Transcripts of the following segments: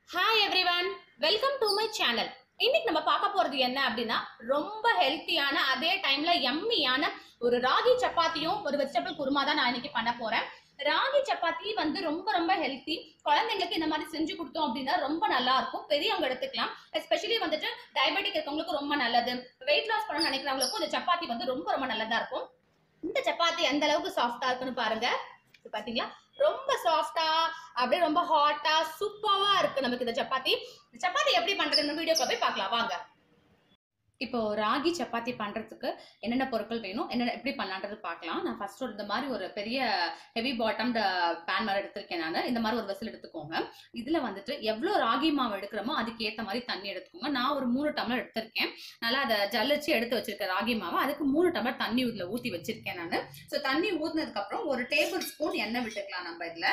Hi everyone welcome to my channel இன்னைக்கு நம்ம பார்க்க போறது என்ன அப்படின்னா ரொம்ப ஹெல்த்தியான அதே டைம்ல எம்மியான ஒரு ராகி சப்பாத்தியும் ஒரு வெஜிடபிள் குருமா தான் நான் இன்னைக்கு பண்ண போறேன் ராகி சப்பாத்தி வந்து ரொம்ப ரொம்ப ஹெல்த்தி குழந்தைங்களுக்கு இந்த மாதிரி செஞ்சு கொடுத்தோம் அப்படின்னா ரொம்ப நல்லா இருக்கும் பெரியவங்க எடுத்துக்கலாம் எஸ்பெஷலி வந்துட்டு டயபெட்டிக் இருக்கவங்களுக்கு ரொம்ப நல்லது வெயிட் லாஸ் பண்ண நினைக்கிறவங்களுக்கும் இந்த சப்பாத்தி வந்து ரொம்ப ரொம்ப நல்லதா இருக்கும் இந்த சப்பாத்தி எந்த அளவுக்கு சாஃப்டா இருக்குன்னு பாருங்க இது பாத்தீங்களா ரொம்ப சாஃப்டா அப்படியே ரொம்ப ஹாட்டா சூப்பரா இருக்கு நமக்கு இந்த சப்பாத்தி இந்த சப்பாத்தி எப்படி பண்றதுன்னு வீடியோக்குள்ள போய் பார்க்கலாம் வாங்க இப்போ ராகி சப்பாத்தி பண்றதுக்கு என்னென்ன பொருட்கள் வேணும் என்னென்ன எப்படி பண்ணலான்றது பார்க்கலாம் நான் ஃபர்ஸ்ட் இந்த மாதிரி ஒரு பெரிய ஹெவி பாட்டம் பேன் மாதிரி எடுத்திருக்கேன் நான் இந்த மாதிரி ஒரு வெசல் எடுத்துக்கோங்க இதுல வந்துட்டு எவ்வளோ ராகி மாவு எடுக்கிறோமோ அதுக்கு ஏற்ற மாதிரி தண்ணி எடுத்துக்கோங்க நான் ஒரு மூணு டம்ளர் எடுத்திருக்கேன் நல்லா அதை ஜல்லிச்சு எடுத்து வச்சிருக்கேன் ராகி மாவை அதுக்கு மூணு டம்ளர் தண்ணி இதுல ஊற்றி வச்சிருக்கேன் நான் ஸோ தண்ணி ஊத்துனதுக்கு அப்புறம் ஒரு டேபிள் ஸ்பூன் எண்ணெய் விட்டுக்கலாம் நம்ம இதுல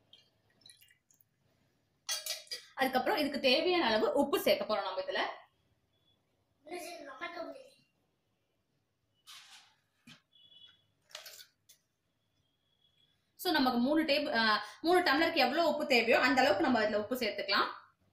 அதுக்கப்புறம் இதுக்கு தேவையான அளவு உப்பு சேர்க்க போறோம் நம்ம இதுல ஸோ நமக்கு மூணு டேபிள் மூணு டம்ளருக்கு எவ்வளோ உப்பு தேவையோ அந்த அளவுக்கு நம்ம அதில் உப்பு சேர்த்துக்கலாம்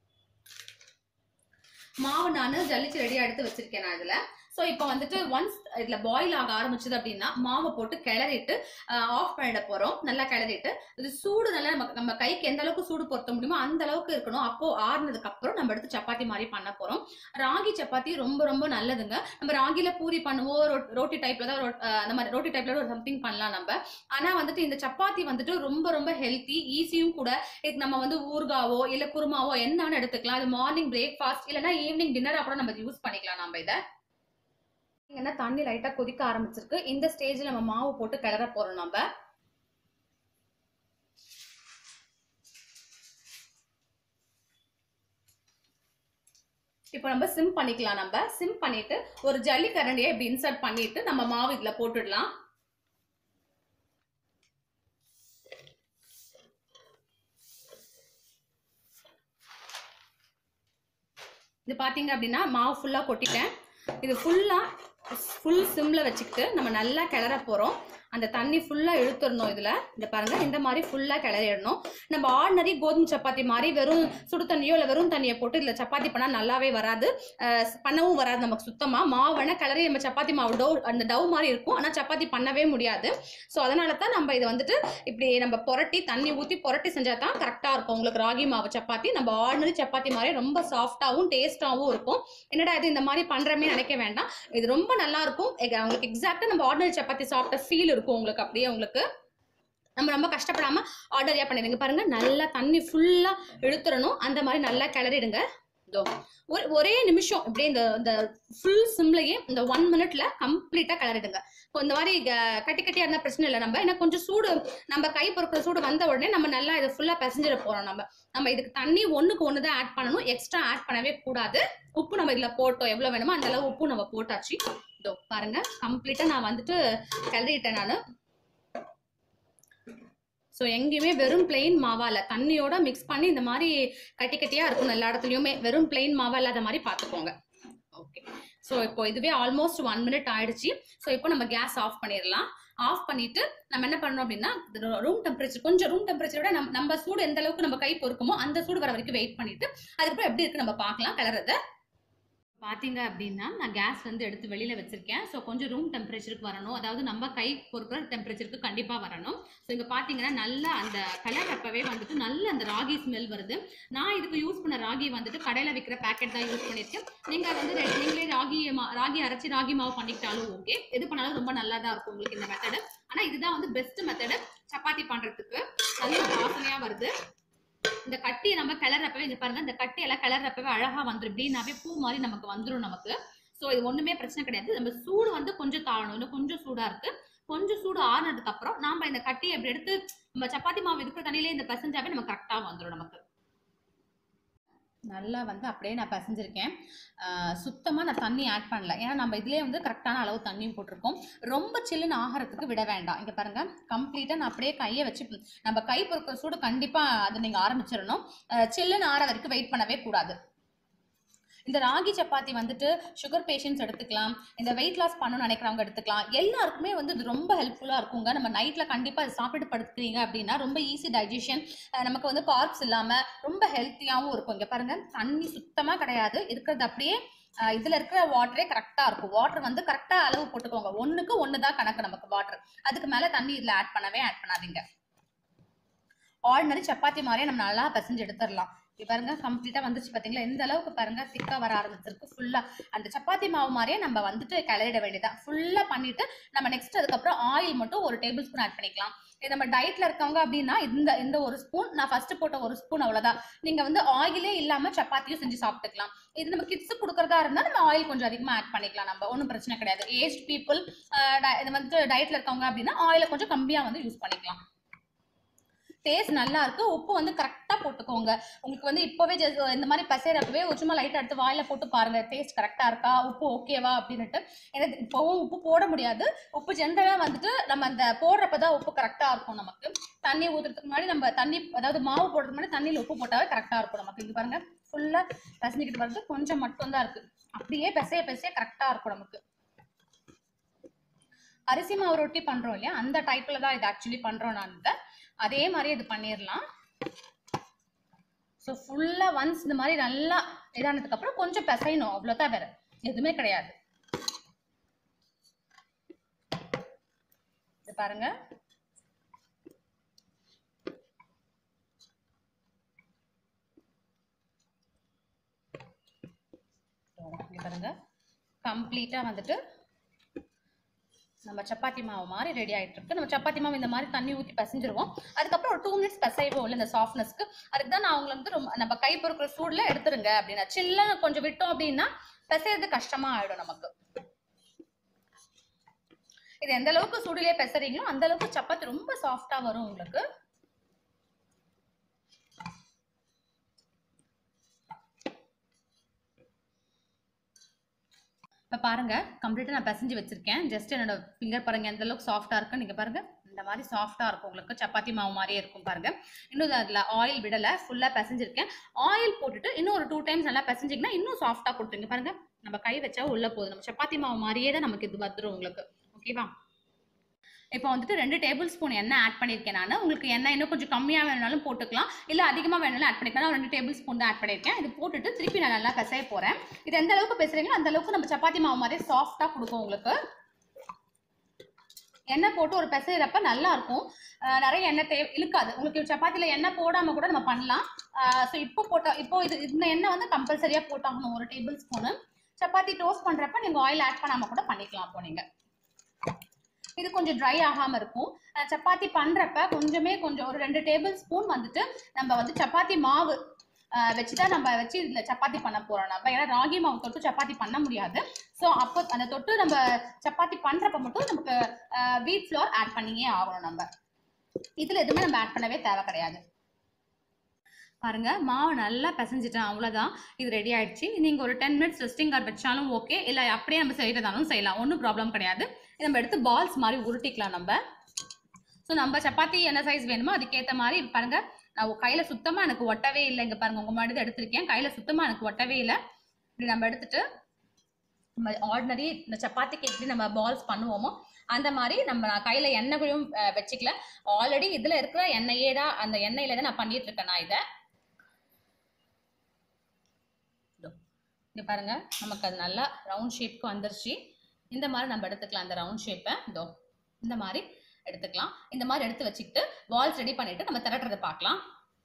மாவு நான் ஜல்லிச்சு ரெடியாக எடுத்து வச்சிருக்கேன் நான் இதில் ஸோ இப்போ வந்துட்டு ஒன்ஸ் இதில் பாயில் ஆக ஆரம்பிச்சது அப்படின்னா மாவை போட்டு கிளறிட்டு ஆஃப் பண்ணிட போகிறோம் நல்லா கிளறிட்டு இது சூடு நல்லா நம்ம நம்ம கைக்கு எந்த அளவுக்கு சூடு பொருத்த முடியுமோ அந்த அளவுக்கு இருக்கணும் அப்போ ஆறுனதுக்கு அப்புறம் நம்ம எடுத்து சப்பாத்தி மாதிரி பண்ண போகிறோம் ராகி சப்பாத்தி ரொம்ப ரொம்ப நல்லதுங்க நம்ம ராகில பூரி பண்ணுவோம் ரொ- ரோட்டி டைப்ல தான் ரொ- அஹ் அந்த மாதிரி ரோட்டி டைப்ல ஒரு சம்திங் பண்ணலாம் நம்ம ஆனா வந்துட்டு இந்த சப்பாத்தி வந்துட்டு ரொம்ப ரொம்ப ஹெல்த்தி ஈஸியும் கூட இதுக்கு நம்ம வந்து ஊறுகாவோ இல்ல குருமாவோ என்னன்னு எடுத்துக்கலாம் அது மார்னிங் பிரேக்ஃபாஸ்ட் இல்லைன்னா ஈவினிங் டின்னரா கூட நம்ம யூஸ் பண்ணிக்கலாம் நம்ம இதை என்ன தண்ணி லைட்டா கொதிக்க ஆரம்பிச்சிருக்கு இந்த ஸ்டேஜ்ல நம்ம மாவு போட்டு கிளற போறோம் நம்ம இப்போ நம்ம சிம் பண்ணிக்கலாம் நம்ம சிம் பண்ணிட்டு ஒரு ஜல்லி கரண்டியை இப்படி இன்சர்ட் பண்ணிட்டு நம்ம மாவு இதுல போட்டுடலாம் இது பாத்தீங்க அப்படின்னா மாவு ஃபுல்லா கொட்டிட்டேன் இது ஃபுல்லா ஃபுல் சிம்ல வச்சுக்கிட்டு நம்ம நல்லா கிளற போறோம் அந்த தண்ணி ஃபுல்லா இழுத்துடணும் இதுல இந்த பாருங்க இந்த மாதிரி ஃபுல்லா கிளறிடணும் நம்ம ஆர்டினரி கோதுமை சப்பாத்தி மாதிரி வெறும் சுடு தண்ணியோ இல்லை வெறும் தண்ணியை போட்டு இதுல சப்பாத்தி பண்ணா நல்லாவே வராது அஹ் பண்ணவும் வராது நமக்கு சுத்தமா மாவு வேணா கிளறி நம்ம சப்பாத்தி மாவு டோ அந்த டவ் மாதிரி இருக்கும் ஆனா சப்பாத்தி பண்ணவே முடியாது ஸோ அதனால தான் நம்ம இதை வந்துட்டு இப்படி நம்ம புரட்டி தண்ணி ஊற்றி புரட்டி செஞ்சா தான் கரெக்டாக இருக்கும் உங்களுக்கு ராகி மாவு சப்பாத்தி நம்ம ஆர்டினரி சப்பாத்தி மாதிரி ரொம்ப சாஃப்டாகவும் டேஸ்டாகவும் இருக்கும் என்னடா இது இந்த மாதிரி பண்ணுறமே நினைக்க வேண்டாம் இது ரொம்ப நல்லா இருக்கும் எக- உங்களுக்கு எக்ஸாக்டாக நம்ம ஆர்டினரி சப்பாத்தி சாப்பிட்ட ஃபீல் இருக்கும் உங்களுக்கு அப்படியே உங்களுக்கு நம்ம ரொம்ப கஷ்டப்படாம ஆர்டரியா பண்ணிடுங்க பாருங்க நல்லா தண்ணி ஃபுல்லா இழுத்துறணும் அந்த மாதிரி நல்லா கிளறிடுங்க இதோ ஒரு ஒரே நிமிஷம் இப்படியே இந்த இந்த ஃபுல் சிம்லயே இந்த ஒன் மினிட்ல கம்ப்ளீட்டா கிளறிடுங்க இப்போ இந்த மாதிரி க- கட்டி கட்டியா இருந்தா பிரச்சனை இல்லை நம்ம ஏன்னா கொஞ்சம் சூடு நம்ம கை பொறுக்கிற சூடு வந்த உடனே நம்ம நல்லா இதை ஃபுல்லா பிசைஞ்சிட போறோம் நம்ம நம்ம இதுக்கு தண்ணி ஒண்ணுக்கு ஒன்று தான் ஆட் பண்ணணும் எக்ஸ்ட்ரா ஆட் பண்ணவே கூடாது உப்பு நம்ம இதுல போட்டோம் எவ்வளவு வேணுமோ அந்த அளவு உப்பு நம்ம போட்டாச்சு இதோ பாருங்க கம்ப்ளீட்டா நான் வந்துட்டு கிளறிட்டேன் நான் ஸோ எங்கேயுமே வெறும் பிளெயின் மாவா இல்லை தண்ணியோட மிக்ஸ் பண்ணி இந்த மாதிரி கட்டி கட்டியாக இருக்கும் எல்லா இடத்துலையுமே வெறும் பிளெயின் மாவா இல்லாத மாதிரி பார்த்துக்கோங்க ஓகே ஸோ இப்போ இதுவே ஆல்மோஸ்ட் ஒன் மினிட் ஆயிடுச்சு ஸோ இப்போ நம்ம கேஸ் ஆஃப் பண்ணிடலாம் ஆஃப் பண்ணிட்டு நம்ம என்ன பண்ணோம் அப்படின்னா ரூம் டெம்பரேச்சர் கொஞ்சம் ரூம் டெம்பரேச்சரோட நம்ம நம்ம சூடு எந்த அளவுக்கு நம்ம கை பொறுக்குமோ அந்த சூடு வர வரைக்கும் வெயிட் பண்ணிட்டு அதுக்கப்புறம் எப்படி இருக்கு நம்ம பார்க்கலாம் கிளறத பார்த்தீங்க அப்படின்னா நான் கேஸ் வந்து எடுத்து வெளியில் வச்சிருக்கேன் ஸோ கொஞ்சம் ரூம் டெம்பரேச்சருக்கு வரணும் அதாவது நம்ம கை பொறுக்கிற டெம்பரேச்சருக்கு கண்டிப்பாக வரணும் ஸோ இங்கே பார்த்தீங்கன்னா நல்ல அந்த கலர் அப்பவே வந்துட்டு நல்ல அந்த ராகி ஸ்மெல் வருது நான் இதுக்கு யூஸ் பண்ண ராகி வந்துட்டு கடையில் விற்கிற பேக்கெட் தான் யூஸ் பண்ணியிருக்கேன் நீங்கள் வந்து ரெ- நீங்களே ராகி மா ராகி அரைச்சி ராகி மாவு பண்ணிக்கிட்டாலும் ஓகே எது பண்ணாலும் ரொம்ப நல்லா தான் இருக்கும் உங்களுக்கு இந்த மெத்தடு ஆனால் இதுதான் வந்து பெஸ்ட் மெத்தடு சப்பாத்தி பண்ணுறதுக்கு நல்ல வாசனையாக வருது இந்த கட்டி நம்ம கிளறப்பவே இங்க பாருங்க இந்த கட்டி எல்லாம் கிளறப்பவே அழகா வந்துரும் இப்படின்னாவே பூ மாதிரி நமக்கு வந்துரும் நமக்கு ஸோ இது ஒண்ணுமே பிரச்சனை கிடையாது நம்ம சூடு வந்து கொஞ்சம் தாழணும் இன்னும் கொஞ்சம் சூடா இருக்கு கொஞ்சம் சூடு ஆறுனதுக்கு அப்புறம் நாம இந்த கட்டியை அப்படி எடுத்து நம்ம சப்பாத்தி மாவு இருக்கிற தண்ணியிலே இந்த பிசைஞ்சாவே நம்ம கரெக்டா வந்துரும் நமக்கு நல்லா வந்து அப்படியே நான் பிசைஞ்சிருக்கேன் சுத்தமாக நான் தண்ணி ஆட் பண்ணல ஏன்னா நம்ம இதுலேயே வந்து கரெக்டான அளவு தண்ணியும் போட்டிருக்கோம் ரொம்ப சில்லுன்னு ஆகிறதுக்கு விட வேண்டாம் இங்கே பாருங்க கம்ப்ளீட்டாக நான் அப்படியே கையை வச்சு நம்ம கை பொறுக்கிற சூடு கண்டிப்பாக அது நீங்கள் ஆரம்பிச்சிடணும் அஹ் சில்லுன்னு ஆற வரைக்கும் வெயிட் பண்ணவே கூடாது இந்த ராகி சப்பாத்தி வந்துட்டு சுகர் பேஷண்ட்ஸ் எடுத்துக்கலாம் இந்த வெயிட் லாஸ் பண்ணணும்னு நினைக்கிறவங்க எடுத்துக்கலாம் எல்லாருக்குமே வந்து இது ரொம்ப ஹெல்ப்ஃபுல்லாக இருக்குங்க நம்ம நைட்டில் கண்டிப்பாக இது சாப்பிட்டு படுத்துறீங்க அப்படின்னா ரொம்ப ஈஸி டைஜஷன் நமக்கு வந்து கார்ப்ஸ் இல்லாமல் ரொம்ப ஹெல்த்தியாகவும் இருக்கும் இங்கே பாருங்க தண்ணி சுத்தமாக கிடையாது இருக்கிறது அப்படியே அஹ் இதுல இருக்கிற வாட்டரே கரெக்டா இருக்கும் வாட்டர் வந்து கரெக்டா அளவு போட்டுக்கோங்க ஒண்ணுக்கு ஒன்று தான் கணக்கு நமக்கு வாட்டர் அதுக்கு மேல தண்ணி இதுல ஆட் பண்ணவே ஆட் பண்ணாதீங்க ஆர்டினரி சப்பாத்தி மாதிரியே நம்ம நல்லா பிசைஞ்சு எடுத்துடலாம் இது பாருங்க கம்ப்ளீட்டா வந்துச்சு பாத்தீங்களா இந்த அளவுக்கு பாருங்க திக்கா வர ஆரம்பிச்சிருக்கு ஃபுல்லா அந்த சப்பாத்தி மாவு மாதிரியே நம்ம வந்துட்டு கிளறிட வேண்டியதான் ஃபுல்லா பண்ணிட்டு நம்ம நெக்ஸ்ட் அதுக்கப்புறம் ஆயில் மட்டும் ஒரு டேபிள் ஸ்பூன் ஆட் பண்ணிக்கலாம் இது நம்ம டயட்ல இருக்கவங்க அப்படின்னா இந்த இந்த ஒரு ஸ்பூன் நான் ஃபர்ஸ்ட் போட்ட ஒரு ஸ்பூன் அவ்வளவுதான் நீங்க வந்து ஆயிலே இல்லாம சப்பாத்தியும் செஞ்சு சாப்பிட்டுக்கலாம் இது நம்ம கிட்ஸ் கொடுக்கறதா இருந்தா நம்ம ஆயில் கொஞ்சம் அதிகமா ஆட் பண்ணிக்கலாம் நம்ம ஒன்றும் பிரச்சனை கிடையாது ஏஜ் பீப்புள் இது வந்து டயட்ல இருக்கவங்க அப்படின்னா ஆயில கொஞ்சம் கம்மியா வந்து யூஸ் பண்ணிக்கலாம் டேஸ்ட் நல்லா இருக்கு உப்பு வந்து கரெக்டாக போட்டுக்கோங்க உங்களுக்கு வந்து இப்போவே just இந்த மாதிரி பசைறப்பவே ஒரு சும்மா லைட்டாக எடுத்து வாயில போட்டு பாருங்க டேஸ்ட் கரெக்டாக இருக்கா உப்பு ஓகேவா அப்படின்னுட்டு எனக்கு இப்போவும் உப்பு போட முடியாது உப்பு ஜென்ரலாக வந்துட்டு நம்ம அந்த போடுறப்ப தான் உப்பு கரெக்டாக இருக்கும் நமக்கு தண்ணி ஊற்றுறதுக்கு முன்னாடி நம்ம தண்ணி அதாவது மாவு போடுறதுக்கு முன்னாடி தண்ணியில் உப்பு போட்டாவே கரெக்டாக இருக்கும் நமக்கு இது பாருங்க ஃபுல்லாக பிசைஞ்சிக்கிட்டு வர்றது கொஞ்சம் மட்டும் தான் இருக்கு அப்படியே பிசைய பிசைய கரெக்டாக இருக்கும் நமக்கு அரிசி மாவு ரொட்டி பண்றோம் இல்லையா அந்த டைப்ல தான் இது ஆக்சுவலி பண்றோம் நான் இதை அதே மாதிரி இது பண்ணிடலாம் ஸோ ஃபுல்லாக ஒன்ஸ் இந்த மாதிரி நல்லா இதானதுக்கு அப்புறம் கொஞ்சம் பிசையணும் அவ்வளோதான் வேற எதுவுமே கிடையாது இது பாருங்க இங்க பாருங்க கம்ப்ளீட்டாக வந்துட்டு நம்ம சப்பாத்தி மாவு மாதிரி ரெடி ஆயிட்டு இருக்கு நம்ம சப்பாத்தி மாவு இந்த மாதிரி தண்ணி ஊற்றி பிசைஞ்சிருவோம் அதுக்கப்புறம் ஒரு டூ மினிட்ஸ் பிசைவோம் இல்லை இந்த சாஃப்ட்னஸ்க்கு அதுக்கு தான் நான் அவங்களை வந்து ரொம்ப நம்ம கை பொறுக்கிற சூடில் எடுத்துருங்க அப்படின்னா சில்லுன்னு கொஞ்சம் விட்டோம் அப்படின்னா பிசைறது கஷ்டமா ஆயிடும் நமக்கு இது எந்த அளவுக்கு சுடுலயே பிசறீங்களோ அந்த அளவுக்கு சப்பாத்தி ரொம்ப சாஃப்டா வரும் உங்களுக்கு இப்போ பாருங்க கம்ப்ளீட்டாக நான் பிசைஞ்சு வச்சிருக்கேன் ஜஸ்ட் என்னோட ஃபிங்கர் பாருங்க எந்த அளவுக்கு சாஃப்டாக இருக்கு நீங்க பாருங்க இந்த மாதிரி சாஃப்டாக இருக்கும் உங்களுக்கு சப்பாத்தி மாவு மாதிரியே இருக்கும் பாருங்க இன்னும் அதில் ஆயில் விடலை ஃபுல்லாக பிசைஞ்சிருக்கேன் ஆயில் போட்டுட்டு இன்னும் ஒரு டூ டைம்ஸ் நல்லா பிசைஞ்சிங்கன்னா இன்னும் சாஃப்டாக கொடுத்துருங்க பாருங்க நம்ம கை வச்சா உள்ள போகுது நம்ம சப்பாத்தி மாவு மாதிரியே தான் நமக்கு இது வந்துடும் உங்களுக்கு ஓகேவா இப்போ வந்துட்டு ரெண்டு டேபிள் ஸ்பூன் எண்ணெய் ஆட் பண்ணியிருக்கேன் நான் உங்களுக்கு எண்ணெய் இன்னும் கொஞ்சம் கம்மியாக வேணுனாலும் போட்டுக்கலாம் இல்லை அதிகமாக வேணுனாலும் ஆட் பண்ணிக்கலாம் நான் ரெண்டு டேபிள் ஸ்பூன் தான் ஆட் பண்ணியிருக்கேன் இது போட்டுட்டு திருப்பி நான் நல்லா பிசைய போகிறேன் இது எந்த அளவுக்கு பேசுறீங்களோ அந்த அளவுக்கு நம்ம சப்பாத்தி மாவு மாதிரி சாஃப்டாக கொடுக்கும் உங்களுக்கு எண்ணெய் போட்டு ஒரு பிசைறப்ப நல்லா இருக்கும் அஹ் நிறைய எண்ணெய் தேவை இழுக்காது உங்களுக்கு சப்பாத்தியில் எண்ணெய் போடாமல் கூட நம்ம பண்ணலாம் ஸோ இப்போ போட்ட இப்போ இது இந்த எண்ணெய் வந்து கம்பல்சரியாக போட்டாகணும் ஒரு டேபிள் ஸ்பூனு சப்பாத்தி டோஸ்ட் பண்ணுறப்ப நீங்கள் ஆயில் ஆட் பண்ணாமல் கூட பண்ணிக்கலாம் அப்போ நீங்கள் இது கொஞ்சம் ட்ரை ஆகாம இருக்கும் அஹ் சப்பாத்தி பண்றப்ப கொஞ்சமே கொஞ்சம் ஒரு ரெண்டு டேபிள் ஸ்பூன் வந்துட்டு நம்ம வந்து சப்பாத்தி மாவு அஹ் வச்சுதான் நம்ம வச்சு இதுல சப்பாத்தி பண்ண போறோம் நம்ம ஏன்னா ராகி மாவு தொட்டு சப்பாத்தி பண்ண முடியாது ஸோ அப்போ அந்த தொட்டு நம்ம சப்பாத்தி பண்றப்ப மட்டும் நமக்கு வீட் ஃப்ளோர் ஆட் பண்ணியே ஆகணும் நம்ம இதுல எதுவுமே நம்ம ஆட் பண்ணவே தேவை கிடையாது பாருங்க மாவு நல்லா பிசைஞ்சிட்டேன் அவ்வளோதான் இது ரெடி ஆயிடுச்சு நீங்கள் ஒரு டென் மினிட்ஸ் ரெஸ்டிங் கார்டு வச்சாலும் ஓகே இல்லை அப்படியே நம்ம செய்யறதாலும் செய்யலாம் ஒன்றும் ப்ராப்ளம் கிடையாது இதை நம்ம எடுத்து பால்ஸ் மாதிரி உருட்டிக்கலாம் நம்ம ஸோ நம்ம சப்பாத்தி என்ன சைஸ் வேணுமோ அதுக்கேற்ற மாதிரி பாருங்க நான் கையில் சுத்தமாக எனக்கு ஒட்டவே இல்லை இங்கே பாருங்க உங்கள் மாதிரி தான் எடுத்திருக்கேன் கையில் சுத்தமாக எனக்கு ஒட்டவே இல்லை இப்படி நம்ம எடுத்துட்டு நம்ம ஆர்டினரி இந்த சப்பாத்திக்கு எப்படி நம்ம பால்ஸ் பண்ணுவோமோ அந்த மாதிரி நம்ம நான் கையில் எண்ணெயும் அஹ், வச்சுக்கல ஆல்ரெடி இதில் இருக்கிற எண்ணெயே தான் அந்த எண்ணெயில தான் நான் பண்ணிட்டு இருக்கேன் நான் இதை இங்க பாருங்க நமக்கு அது நல்லா ரவுண்ட் ஷேப்க்கு வந்துருச்சு இந்த மாதிரி நம்ம எடுத்துக்கலாம் அந்த ரவுண்ட் ஷேப்பை இதோ இந்த மாதிரி எடுத்துக்கலாம் இந்த மாதிரி எடுத்து வச்சுக்கிட்டு பால்ஸ் ரெடி பண்ணிட்டு நம்ம திரட்டுறதை பார்க்கலாம்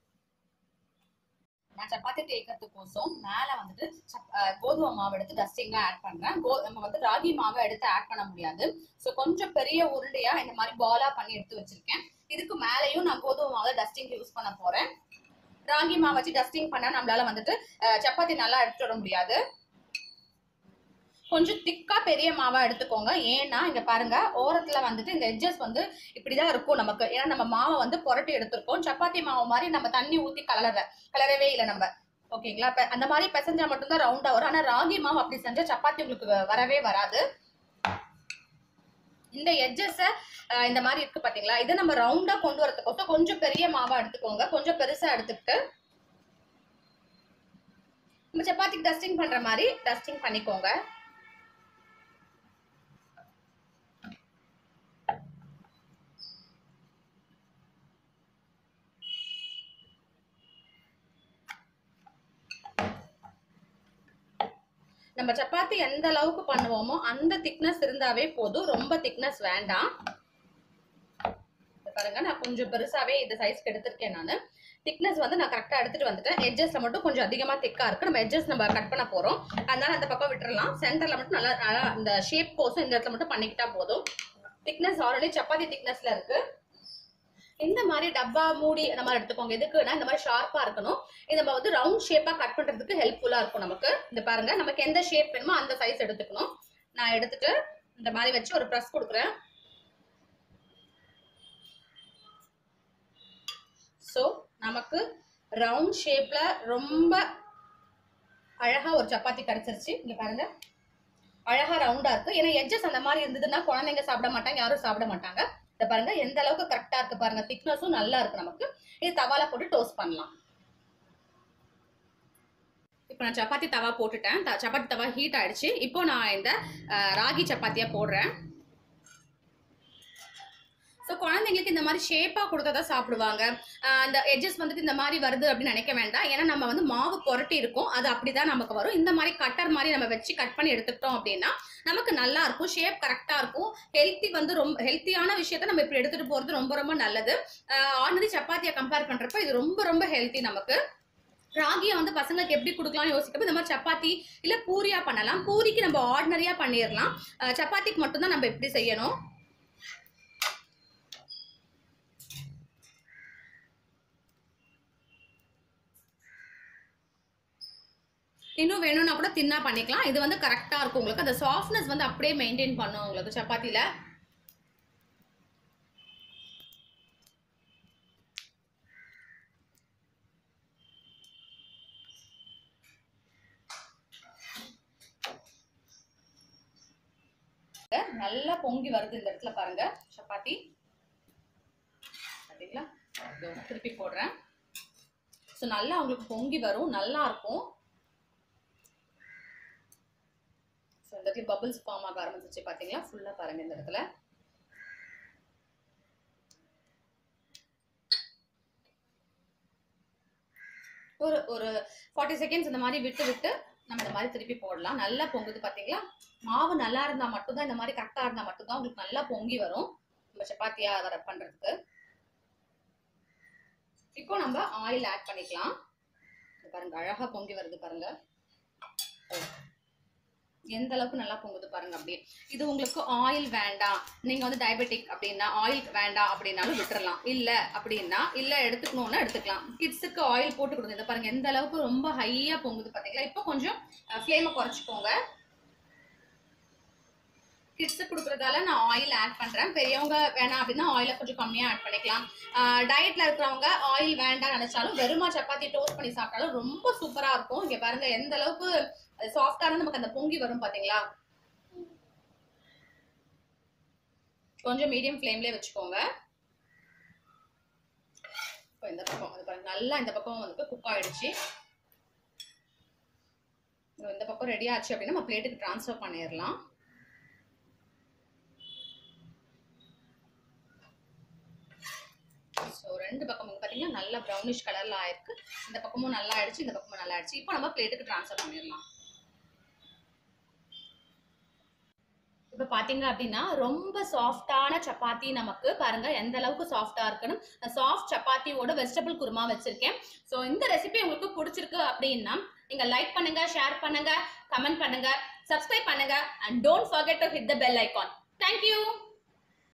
நான் சப்பாத்தி தேய்க்கிறதுக்கோசம் மேலே வந்துட்டு சப்- அஹ் கோதுமை மாவு எடுத்து டஸ்டிங்காக ஆட் பண்ணுறேன் கோ நம்ம வந்து ராகி மாவை எடுத்து ஆட் பண்ண முடியாது ஸோ கொஞ்சம் பெரிய உருண்டையா இந்த மாதிரி பாலா பண்ணி எடுத்து வச்சிருக்கேன் இதுக்கு மேலேயும் நான் கோதுமை மாவை டஸ்டிங் யூஸ் பண்ண போறேன் ராகி மாவு வச்சு டஸ்டிங் பண்ணா நம்மளால வந்துட்டு அஹ், சப்பாத்தி நல்லா எடுத்துட்டு வர முடியாது கொஞ்சம் திக்கா பெரிய மாவா எடுத்துக்கோங்க ஏன்னா இங்க பாருங்க ஓரத்துல வந்துட்டு இந்த எட்ஜஸ் வந்து இப்படிதான் இருக்கும் நமக்கு ஏன்னா நம்ம மாவை வந்து புரட்டி எடுத்திருக்கோம் சப்பாத்தி மாவு மாதிரி நம்ம தண்ணி ஊத்தி கலர கலரவே இல்லை நம்ம ஓகேங்களா இப்ப அந்த மாதிரி பிசைஞ்சா மட்டும்தான் ரவுண்டா வரும் ஆனா ராகி மாவு அப்படி செஞ்சா சப்பாத்தி உங்களுக்கு வ- வரவே வராது இந்த எட்ஜஸ் இந்த மாதிரி இருக்கு பாத்தீங்களா இதை நம்ம ரவுண்டா கொண்டு வரதுக்கோசம் கொஞ்சம் பெரிய மாவா எடுத்துக்கோங்க கொஞ்சம் பெருசா எடுத்துக்கிட்டு நம்ம சப்பாத்திக்கு டஸ்டிங் பண்ற மாதிரி டஸ்டிங் பண்ணிக்கோங்க நம்ம சப்பாத்தி எந்த அளவுக்கு பண்ணுவோமோ அந்த திக்னஸ் இருந்தாவே போதும் ரொம்ப திக்னஸ் வேண்டாம் இது பாருங்க நான் கொஞ்சம் பெருசாவே இந்த சைஸ்க்கு எடுத்திருக்கேன் நான் திக்னஸ் வந்து நான் கரெக்டாக எடுத்துட்டு வந்துட்டேன் எட்ஜஸ்ல மட்டும் கொஞ்சம் அதிகமாக திக்கா இருக்கு நம்ம எட்ஜஸ் நம்ம கட் பண்ண போறோம் அதனால அந்த பக்கம் விட்டுறலாம் சென்டர்ல மட்டும் நல்லா நல்லா இந்த ஷேப் கோஸும் இந்த இடத்துல மட்டும் பண்ணிக்கிட்டா போதும் திக்னஸ் ஆல்ரெடி சப்பாத்தி திக்னஸ்ல இருக்கு இந்த மாதிரி டப்பா மூடி அந்த மாதிரி எடுத்துக்கோங்க எதுக்குன்னா இந்த மாதிரி ஷார்ப்பா இருக்கணும் இது நம்ம வந்து ரவுண்ட் ஷேப்பா கட் பண்றதுக்கு ஹெல்ப்ஃபுல்லா இருக்கும் நமக்கு இந்த பாருங்க நமக்கு எந்த ஷேப் வேணுமோ அந்த சைஸ் எடுத்துக்கணும் நான் எடுத்துட்டு இந்த மாதிரி வச்சு ஒரு ப்ரெஸ் கொடுக்குறேன் ஸோ நமக்கு ரவுண்ட் ஷேப்ல ரொம்ப அழகா ஒரு சப்பாத்தி கிடைச்சிருச்சு இங்க பாருங்க அழகா ரவுண்டா இருக்கு ஏன்னா எட்ஜஸ் அந்த மாதிரி இருந்ததுன்னா குழந்தைங்க சாப்பிட மாட்டாங்க யாரும் சாப்பிட மாட்டாங்க இத பாருங்க எந்த அளவுக்கு கரெக்டா இருக்கு பாருங்க திக்னஸும் நல்லா இருக்கு நமக்கு இது தவால போட்டு டோஸ்ட் பண்ணலாம் இப்போ நான் சப்பாத்தி தவா போட்டுட்டேன் த- சப்பாத்தி தவா ஹீட் ஆயிடுச்சு இப்போ நான் இந்த அஹ், ராகி சப்பாத்தியா போடுறேன் ஸோ குழந்தைங்களுக்கு இந்த மாதிரி ஷேப்பாக கொடுத்தா தான் சாப்பிடுவாங்க ஆஹ் அந்த எட்ஜஸ் வந்துட்டு இந்த மாதிரி வருது அப்படின்னு நினைக்க வேண்டாம் ஏன்னா நம்ம வந்து மாவு புரட்டி இருக்கும் அது அப்படிதான் நமக்கு வரும் இந்த மாதிரி கட்டர் மாதிரி நம்ம வச்சு கட் பண்ணி எடுத்துக்கிட்டோம் அப்படின்னா நமக்கு நல்லா இருக்கும் ஷேப் கரெக்டாக இருக்கும் ஹெல்த்தி வந்து ரொம்ப ஹெல்த்தியான விஷயத்த நம்ம இப்படி எடுத்துட்டு போகிறது ரொம்ப ரொம்ப நல்லது ஆல்ரெடி சப்பாத்தியை கம்பேர் பண்ணுறப்ப இது ரொம்ப ரொம்ப ஹெல்த்தி நமக்கு ராகியை வந்து பசங்களுக்கு எப்படி கொடுக்கலாம்னு யோசிக்கப்போ இந்த மாதிரி சப்பாத்தி இல்லை பூரியா பண்ணலாம் பூரிக்கு நம்ம ஆர்டினரியா பண்ணிடலாம் ஆஹ் சப்பாத்திக்கு மட்டும்தான் நம்ம எப்படி செய்யணும் இன்னும் வேணும்னா கூட தின்னா பண்ணிக்கலாம் இது வந்து கரெக்டாக இருக்கும் உங்களுக்கு அந்த சாஃப்ட்னஸ் வந்து அப்படியே மெயின்டைன் பண்ணும் உங்களுக்கு சப்பாத்தியில் நல்லா பொங்கி வருது இந்த இடத்துல பாருங்க சப்பாத்தி பார்த்தீங்களா இதோ திருப்பி போடுறேன் ஸோ நல்லா உங்களுக்கு பொங்கி வரும் நல்லா இருக்கும் ஸோ இந்த இடத்துல பபிள்ஸ் ஃபார்ம் ஆக ஆரம்பிச்சிச்சு பார்த்தீங்களா ஃபுல்லாக பாருங்க இந்த இடத்துல ஒரு ஒரு ஃபார்ட்டி செகண்ட்ஸ் இந்த மாதிரி விட்டு விட்டு நம்ம இந்த மாதிரி திருப்பி போடலாம் நல்லா பொங்குது பார்த்தீங்களா மாவு நல்லா இருந்தால் மட்டும்தான் இந்த மாதிரி கரெக்டாக இருந்தால் மட்டும்தான் உங்களுக்கு நல்லா பொங்கி வரும் நம்ம சப்பாத்தியா வர பண்ணுறதுக்கு இப்போ நம்ம ஆயில் ஆட் பண்ணிக்கலாம் இது பாருங்க அழகா பொங்கி வருது பாருங்க எந்த அளவுக்கு நல்லா பொங்குது பாருங்க அப்படியே இது உங்களுக்கு ஆயில் வேண்டாம் நீங்க வந்து டயபெட்டிக் அப்படின்னா ஆயில் வேண்டாம் அப்படின்னாலும் விட்டுறலாம் இல்ல அப்படின்னா இல்ல எடுத்துக்கணும்னா எடுத்துக்கலாம் கிட்ஸுக்கு ஆயில் போட்டு கொடுங்க இதை பாருங்க எந்த அளவுக்கு ரொம்ப ஹையா பொங்குது பாத்தீங்களா இப்போ கொஞ்சம் ஃப்ளேமை குறைச்சிக்கோங்க கிட்ஸு கொடுக்குறதால நான் ஆயில் ஆட் பண்ணுறேன் பெரியவங்க வேணாம் அப்படின்னா ஆயிலை கொஞ்சம் கம்மியாக ஆட் பண்ணிக்கலாம் டயட்டில் இருக்கிறவங்க ஆயில் வேண்டாம் நினைச்சாலும் வெறுமா சப்பாத்தி டோஸ்ட் பண்ணி சாப்பிட்டாலும் ரொம்ப சூப்பராக இருக்கும் இங்கே பாருங்க எந்த அளவுக்கு சாஃப்டான நமக்கு அந்த பொங்கி வரும் பார்த்தீங்களா கொஞ்சம் மீடியம் ஃப்ளேம்லேயே வச்சுக்கோங்க இப்போ இந்த பக்கம் அது பாருங்க நல்லா இந்த பக்கம் வந்து குக் ஆயிடுச்சு இதோ இந்த பக்கம் ரெடி ஆச்சு அப்படின்னா நம்ம பிளேட்டுக்கு ட்ரான்ஸ்ஃபர் பண்ணிடலாம் ஸோ ரெண்டு பக்கமும் பார்த்தீங்கன்னா நல்லா ப்ரௌனிஷ் கலரில் ஆயிருக்கு இந்த பக்கமும் நல்லா ஆயிடுச்சு இந்த பக்கமும் நல்லா ஆயிடுச்சு இப்போ நம்ம பிளேட்டுக்கு ட்ரான்ஸ்ஃபர் பண்ணிடலாம் இப்போ பார்த்தீங்க அப்படின்னா ரொம்ப சாஃப்டான சப்பாத்தி நமக்கு பாருங்க எந்த அளவுக்கு சாஃப்டா இருக்குன்னு சாஃப்ட் சப்பாத்தியோட வெஜிடபிள் குருமா வச்சிருக்கேன் ஸோ இந்த ரெசிபி உங்களுக்கு பிடிச்சிருக்கு அப்படின்னா நீங்க லைக் பண்ணுங்க ஷேர் பண்ணுங்க கமெண்ட் பண்ணுங்க சப்ஸ்கிரைப் பண்ணுங்க and don't forget to hit the bell icon. Thank you